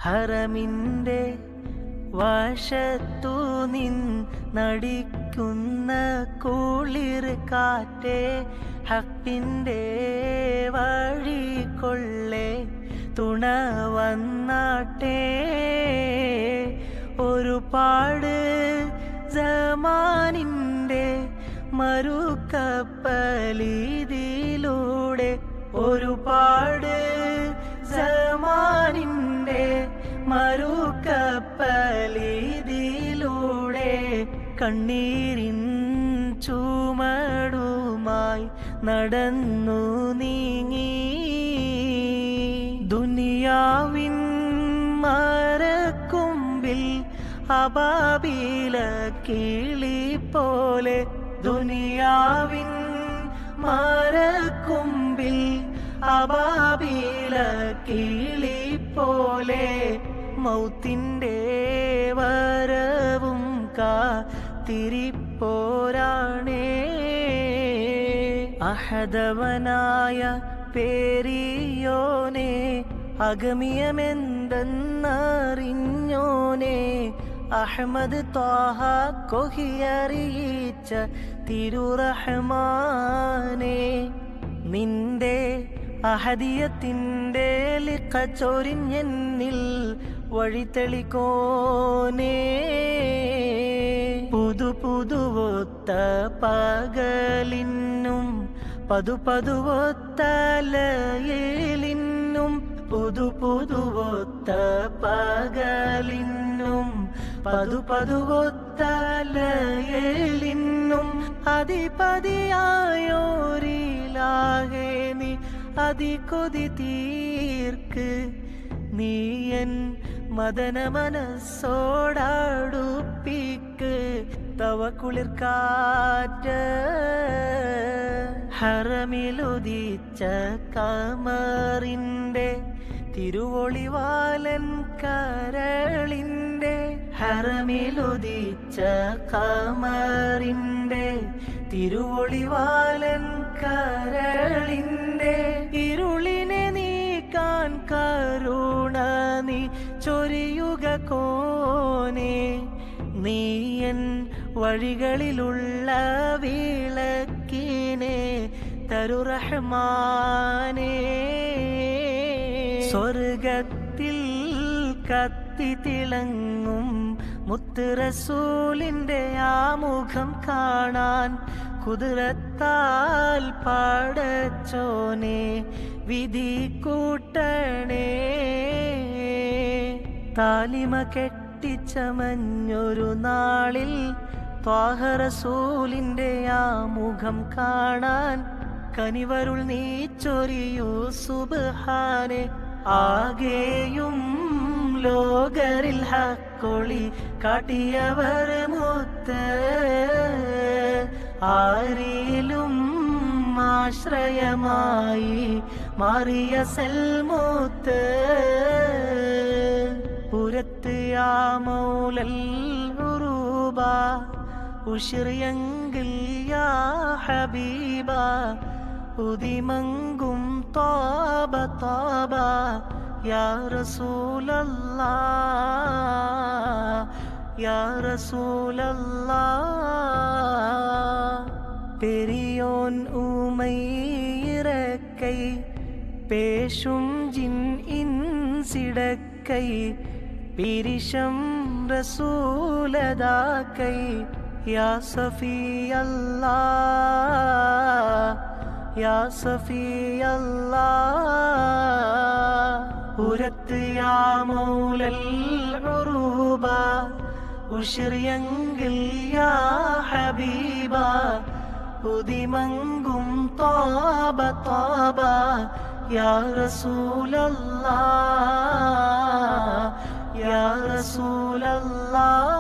ഹറമിൻ്റെ വശത്തു നിൻ നടിക്കുന്ന കുളിർ കാറ്റേ ഹക്കിൻ്റെ വഴി കൊള്ളേ തുണ വന്നാട്ടേ ഒരുപാട് ജമാനിൻ്റെ മറുക്കപ്പലിതിലൂടെ ഒരുപാട് ജമാനിൻ്റെ മറുക്കപ്പലിതിലൂടെ കണ്ണീരിൻ ചുമടുമായി നടന്നു നീങ്ങി ദുനിയാവിൻ മരക്കുമ്പിൽ അബാബില കിളി പോലെ ദുനിയാവിൻ മരക്കുമ്പിൽ അബാബില കിളി പോലെ മൗത്തിൻ്റെ വരവും കാത്തിരിപ്പോരാണേ അഹദവനായ പേരിയോനെ അഗമിയമെന്തെന്നറിഞ്ഞോനെ അഹമ്മദ് ത്വാഹ കൊഹിയറിയിച്ച തിരുറഹ്മാനെ നിന്റെ അഹദിയത്തിൻ്റെ ലിഖ ചൊരിഞ്ഞെന്നിൽ വഴിതെളിക്കോനേ പുതു പുതുവൊത്ത പകലിന്നും പതു പതുവൊത്ത ലയലിന്നും പുതു പുതുവൊത്ത പകലിന്നും പതു പതുവൊത്ത ലയലിന്നും അധിപതിയായോരിലാകെ നീ അതികൊതി തീർക്ക് നീയൻ മദന മനസ്സോടാടുപ്പിക്ക് തവ കുളിർക്കാറ്റ് ഹറമിലുദിച്ച കമറിൻ്റെ തിരുവൊളിവാലൻ കരളിൻ്റെ ഹറമിലുദിച്ച കമറിൻ്റെ തിരുവൊളിവാലൻ കരളിൻ്റെ ഇരുളിനെ നീക്കാൻ കരുണ നീ ചൊരിയുക കോനെ നീയൻ വഴികളിലുള്ള വിളക്കിനെ തരുറഹ്മാനേ സ്വർഗത്തിൽ കത്തി തിളങ്ങും മുത്ത് റസൂലിന്റെ ആമുഖം കാണാൻ കുതിരത്താൽ പാടച്ചോനെ വിധി കൂട്ടണേ താലിമ കെട്ടിച്ചമഞ്ഞൊരു നാളിൽ ത്വാഹറസൂലിന്റെ ആമുഖം കാണാൻ കനിവരുൾ നീ ചൊരിയൂ സുബ്ഹാനെ ആകെയും ലോകരിൽ ഹക്കൊളി കാട്ടിയവർ മുത്ത് ആരിലും ആശ്രയമായി മാറിയ സെൽമൂത്ത് പുരത്ത് ആ മൗലൽ ഉറൂബ ഉഷിറിയെങ്കിൽ യാ ഹബീബ ഉദിമങ്കും താബ താബ യാ റസൂലല്ലാ യാ റസൂലല്ലാ പെരിയോൻ ഊമയിറക്കൈ പേശും ജിൻ ഇൻസിടക്കൈ പിരിശം റസൂലതാക്കൈ യാ സഫി അല്ലാ യാ സഫി അല്ലാ ഉരത്ത് യാ മൗലൽ ഉറൂബ ഉഷിറിയെങ്കിൽ യാ ഹബീബ ഉദിമങ്കും താബ താബ യാ റസൂലല്ലാ യാ റസൂലല്ലാ